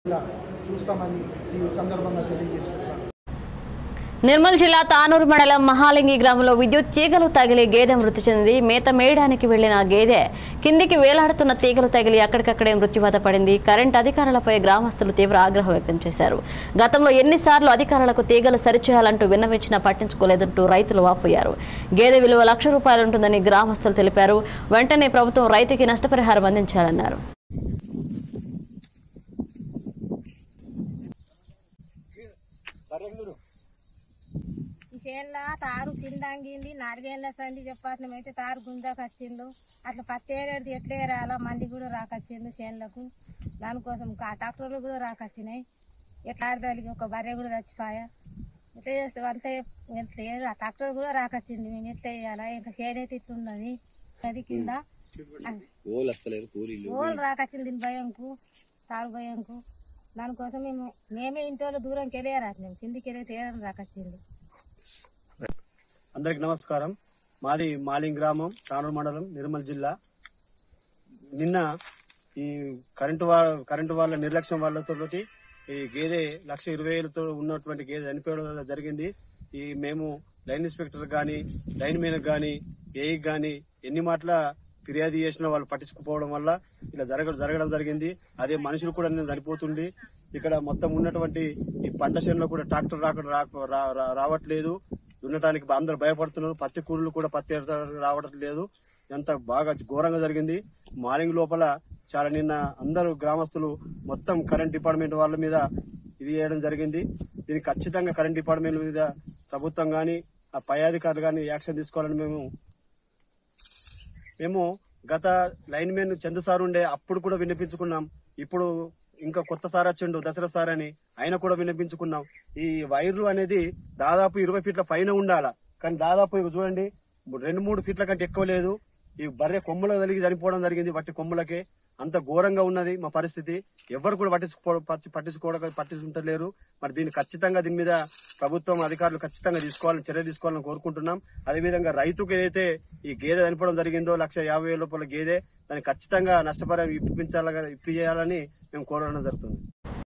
ఇలా చూస్తామని ఈ సందర్భంగా తెలియజేస్తున్నాను నిర్మల్ జిల్లా తానూరు మండలం మహాలింగి గ్రామంలో విద్యుత్ తీగలు తగిలి గేదె మృతి చెందింది మేత మేయడానికి వెళ్లిన గేదె కిందికి వేలాడుతున్న తీగలు తగిలి అక్కడికక్కడే మృత్యువాత పడింది కరెంట్ అధికారులపై గ్రామస్తులు తీవ్ర ఆగ్రహం వ్యక్తం చేశారు గతంలో ఎన్నిసార్లు అధికారులకు తీగలు సరిచేయాలంటూ విన్నవించినా పట్టించుకోలేదంటూ రైతులు వాపోయారు గేదె విలువ లక్ష రూపాయలుంటుందని గ్రామస్తులు తెలిపారు వెంటనే ప్రభుత్వం రైతుకి నష్టపరిహారం అందించాలన్నారు ఈ చేనుల తారు కింద అంగింది నాలుగేళ్ల సంది చెప్పాల్సిన అయితే తారు గుంజాకు వచ్చిండు అట్లా పత్తి ఏరేది ఎట్లా ఏరాలో మంది కూడా రాకొచ్చిండు చేనులకు దానికోసం ఆ ట్రాక్టర్లు కూడా రాకొచ్చినాయి ఎట్లా ఆడదానికి ఒక బర్రె కూడా చచ్చిపోయా ఎట్లా చేస్తే అంతే ఎట్లా ఏ- ఆ ట్రాక్టర్ కూడా రాకొచ్చింది మేము ఎట్లా వేయాలా ఇంకా చేను అయితే ఇట్లున్నది అది కింద ఓలు వస్తలేరు కూలీలు ఓళ్ళు రాకొచ్చింది దీని భయంకు తాడు భయంకు దానికోసం మేము మేమే ఇంట్లో దూరంకి వెళ్ళేరాదు మేము కిందికి వెళ్ళి తేరని రాకొచ్చింది అందరికి నమస్కారం మాది మాలింగ్ గ్రామం తానూరు మండలం నిర్మల్ జిల్లా నిన్న ఈ కరెంటు వాళ్ళ కరెంటు వాళ్ళ నిర్లక్ష్యం వాళ్ళతోటి ఈ గేదె లక్ష ఇరవై వేలతో ఉన్నటువంటి గేదె చనిపోవడం జరిగింది ఈ మేము లైన్ ఇన్స్పెక్టర్ కానీ లైన్ మెన్ కానీ ఏఈ కానీ ఎన్ని మాటల ఫిర్యాదు చేసినా వాళ్ళు పట్టించుకోవడం వల్ల ఇలా జరగ జరగడం జరిగింది అదే మనుషులు కూడా నిన్న చనిపోతుంది ఇక్కడ మొత్తం ఉన్నటువంటి ఈ పంట చేనులో కూడా ట్రాక్టర్ రాక రాక- రా- రా- రావట్లేదు దున్నటానికి అందరూ భయపడుతున్నారు పత్తి కూలీలు కూడా పత్తి ఏరడానికి రావడం లేదు ఎంత బాగా ఘోరంగా జరిగింది మార్నింగ్ లోపల చాలా నిన్న అందరూ గ్రామస్తులు మొత్తం కరెంట్ డిపార్ట్మెంట్ వాళ్ళ మీద ఇది చేయడం జరిగింది దీనికి ఖచ్చితంగా కరెంట్ డిపార్ట్మెంట్ మీద ప్రభుత్వం కానీ ఆ పై అధికారులు కానీ యాక్షన్ తీసుకోవాలని మేము మేము గత లైన్ మెన్ చందు సార్ ఉండే అప్పుడు కూడా వినిపించుకున్నాం ఇప్పుడు ఇంకా కొత్త సార్ వచ్చిండు దసరా సార్ అని ఆయన కూడా వినిపించుకున్నాం ఈ వైర్లు అనేది దాదాపు ఇరవై ఫీట్ల పైన ఉండాల కానీ దాదాపు ఇవి చూడండి రెండు మూడు ఫీట్ల కంటే ఎక్కువ లేదు ఈ బర్రె కొమ్ములకు కలిగి చనిపోవడం జరిగింది వట్టి కొమ్ములకే అంత ఘోరంగా ఉన్నది మా పరిస్థితి ఎవరు కూడా పట్టించుకో పట్టి- పట్టించుకోవడం పట్టించుకుంటలేరు మరి దీన్ని ఖచ్చితంగా దీని మీద ప్రభుత్వం అధికారులు ఖచ్చితంగా తీసుకోవాలని చర్య తీసుకోవాలని కోరుకుంటున్నాం అదేవిధంగా రైతుకు ఏదైతే ఈ గేదె చనిపోవడం జరిగిందో లక్ష యాభై వేల రూపాయల గేదె దాన్ని ఖచ్చితంగా నష్టపరిహారం ఇప్పించాలని ఇప్పించాలని మేము కోరడం జరుగుతుంది